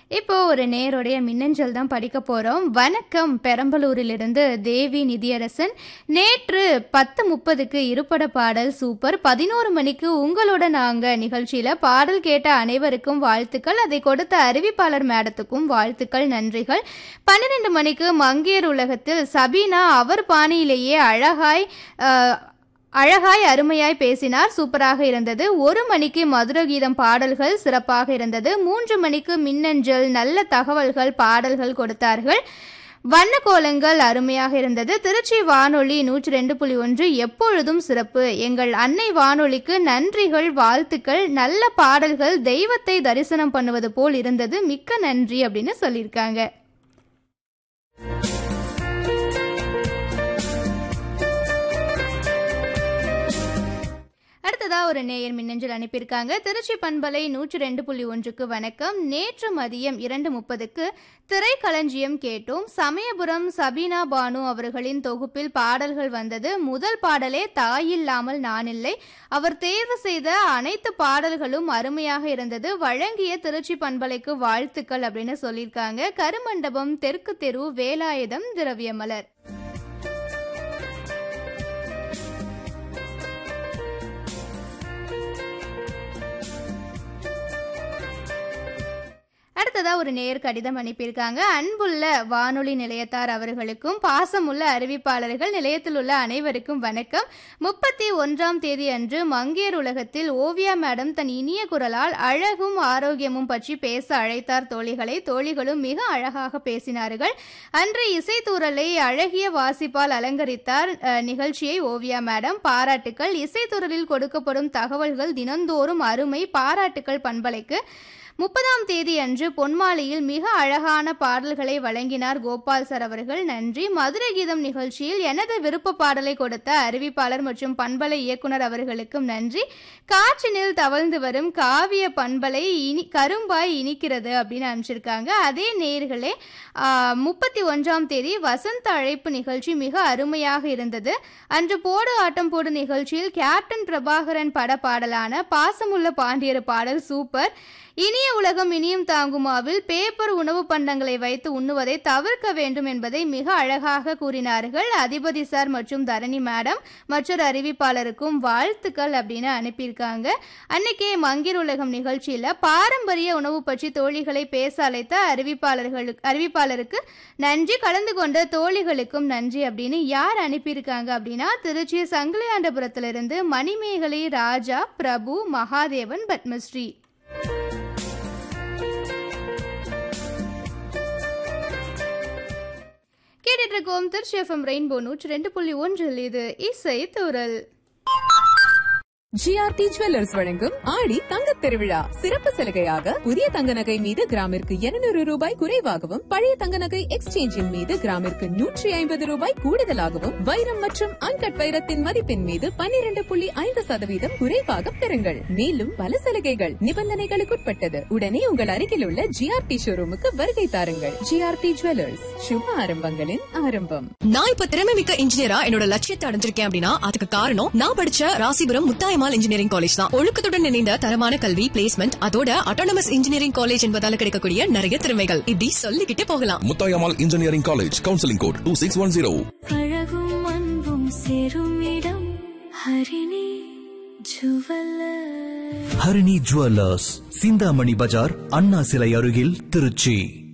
இப்போ ஒரு நேருடைய மின்னஞ்சல் தான் படிக்க போறோம் வணக்கம் பெரம்பலூரிலிருந்து தேவி நிதியரசன் நேற்று பத்து முப்பதுக்கு இருபட பாடல் சூப்பர் பதினோரு மணிக்கு உங்களோட நாங்க நிகழ்ச்சியில பாடல் கேட்ட அனைவருக்கும் வாழ்த்துக்கள் அதை கொடுத்த அறிவிப்பாளர் மேடத்துக்கும் வாழ்த்துக்கள் நன்றிகள் பன்னிரெண்டு மணிக்கு மங்கையர் உலகத்தில் சபீனா அவர் பாணியிலேயே அழகாய் அஹ், அழகாய் அருமையாய் பேசினார் சூப்பராக இருந்தது ஒரு மணிக்கு மதுர கீதம் பாடல்கள் சிறப்பாக இருந்தது மூன்று மணிக்கு மின்னஞ்சல் நல்ல தகவல்கள் பாடல்கள் கொடுத்தார்கள் வண்ண கோலங்கள் அருமையாக இருந்தது திருச்சி வானொலி நூற்றி ரெண்டு புள்ளி ஒன்று எப்பொழுதும் சிறப்பு எங்கள் அன்னை வானொலிக்கு நன்றிகள் வாழ்த்துக்கள் நல்ல பாடல்கள் தெய்வத்தை தரிசனம் பண்ணுவது போல் இருந்தது மிக்க நன்றி அப்படின்னு சொல்லியிருக்காங்க அடுத்ததா ஒரு நேயர் மின்னஞ்சல் அனுப்பியிருக்காங்க திருச்சி பண்பலை நூற்றி ரெண்டு புள்ளி ஒன்றுக்கு வணக்கம் நேற்று மதியம் இரண்டு முப்பதுக்கு திரைக்களஞ்சியம் கேட்டோம் சமயபுரம் சபீனா பானு அவர்களின் தொகுப்பில் பாடல்கள் வந்தது முதல் பாடலே தாயில்லாமல் நான் இல்லை அவர் தேர்வு செய்த அனைத்து பாடல்களும் அருமையாக இருந்தது வழங்கிய திருச்சி பண்பலைக்கு வாழ்த்துக்கள் அப்படின்னு சொல்லியிருக்காங்க கருமண்டபம் தெற்கு தெரு வேலாயுதம் திரவியமலர் அடுத்ததா ஒரு நேர் கடிதம் அனுப்பியிருக்காங்க அன்புள்ள வானொலி நிலையத்தார் அவர்களுக்கும் பாசமுள்ள அறிவிப்பாளர்கள் நிலையத்தில் உள்ள அனைவருக்கும் வணக்கம் முப்பத்தி ஒன்றாம் தேதி அன்று மங்கையர் உலகத்தில் ஓவியா மேடம் தன் இனிய குரலால் அழகும் ஆரோக்கியமும் பற்றி பேச அழைத்தார் தோழிகளை தோழிகளும் மிக அழகாக பேசினார்கள் அன்று இசைத்தூரலை அழகிய வாசிப்பால் அலங்கரித்தார் அஹ், நிகழ்ச்சியை ஓவியா மேடம் பாராட்டுக்கள் இசைத்தூரலில் கொடுக்கப்படும் தகவல்கள் தினந்தோறும் அருமை பாராட்டுக்கள் பண்பலைக்கு முப்பதாம் தேதி அன்று பொன்மாலையில் மிக அழகான பாடல்களை வழங்கினார் கோபால் சார் அவர்கள் நன்றி மதுரை கீதம் நிகழ்ச்சியில் எனது விருப்ப பாடலை கொடுத்த அறிவிப்பாளர் மற்றும் பண்பலை இயக்குனர் அவர்களுக்கும் நன்றி காற்றினில் தவழ்ந்து வரும் காவிய பண்பலை இனி கரும்பாய் இனிக்கிறது அப்படின்னு அனுப்பிச்சிருக்காங்க அதே நேர்களே முப்பத்தி ஒன்றாம் தேதி வசந்த அழைப்பு நிகழ்ச்சி மிக அருமையாக இருந்தது அன்று போடு ஆட்டம் போடு நிகழ்ச்சியில் கேப்டன் பிரபாகரன் பட பாடலான பாசமுள்ள பாண்டியர் பாடல் சூப்பர் இனிய உலகம் இனியும் தாங்குமாவில் பேப்பர் உணவு பண்டங்களை வைத்து உண்ணுவதை தவிர்க்க வேண்டும் என்பதை மிக அழகாக கூறினார்கள் அதிபதி சார் மற்றும் தரணி மேடம் மற்றொரு அறிவிப்பாளருக்கும் வாழ்த்துக்கள் அப்படின்னு அனுப்பியிருக்காங்க அன்னைக்கே மங்கிர் உலகம் நிகழ்ச்சியில பாரம்பரிய உணவு பற்றி தோழிகளை பேச அழைத்த அறிவிப்பாளர்களுக்கு அறிவிப்பாளருக்கு நன்றி கலந்து கொண்ட தோழிகளுக்கும் நன்றி அப்படின்னு யார் அனுப்பியிருக்காங்க அப்படின்னா திருச்சி சங்கிலியாண்டபுரத்திலிருந்து மணிமேகலை ராஜா பிரபு மகாதேவன் பத்மஸ்ரீ கேட்டுட்டு இருக்கோம் திருச்சி எஃப்எம் ரெயின்போ நூற்றி ரெண்டு புள்ளி ஒன்றில் இது இசை தூரல் ஜிஆர்டி ஜுவல்லர்ஸ் வழங்கும் ஆடி தங்க திருவிழா சிறப்பு சலுகையாக புதிய தங்க நகை மீது கிராமிற்கு 200 ரூபாய் குறைவாகவும் பழைய தங்க நகை எக்ஸ்சேஞ்சின் மீது கிராமிற்கு நூற்றி ஐம்பது ரூபாய் கூடுதலாகவும் வைரம் மற்றும் அன்கட் வைரத்தின் மதிப்பின் மீது 12.5% புள்ளி ஐந்து சதவீதம் குறைவாக பெறுங்கள் மேலும் பல சலுகைகள் நிபந்தனைகளுக்குட்பட்டது உடனே உங்கள் அருகில் உள்ள ஜிஆர்டி ஷோரூமுக்கு வருகை தாருங்கள் ஜிஆர்டி ஜுவல்லர்ஸ் சுப ஆரம்பங்களின் ஆரம்பம் நான் இப்ப திறமை மிக்க இன்ஜினியரா என்னோட லட்சியத்தை அடைஞ்சிருக்கேன் அப்படின்னா அதுக்கு காரணம் நான் படிச்ச ராசிபுரம் முத்தாயமால் இன்ஜினியரிங் காலேஜ் தான் ஒழுக்கத்துடன் இணைந்த தரமான கல்வி பிளேஸ்மெண்ட் அதோட அட்டானமஸ் இன்ஜினியரிங் காலேஜ் என்பதால கிடைக்கக்கூடிய நிறைய திறமைகள் இப்படி சொல்லிக்கிட்டே போகலாம் Muthayammal engineering college counselling code two six one zero அழகும் அன்பும் சேரும் இடம் ஹரிணி ஜுவல்லர் ஹரிணி ஜுவல்லர்ஸ் சிந்தாமணி பஜார் அண்ணா சிலை அருகில் திருச்சி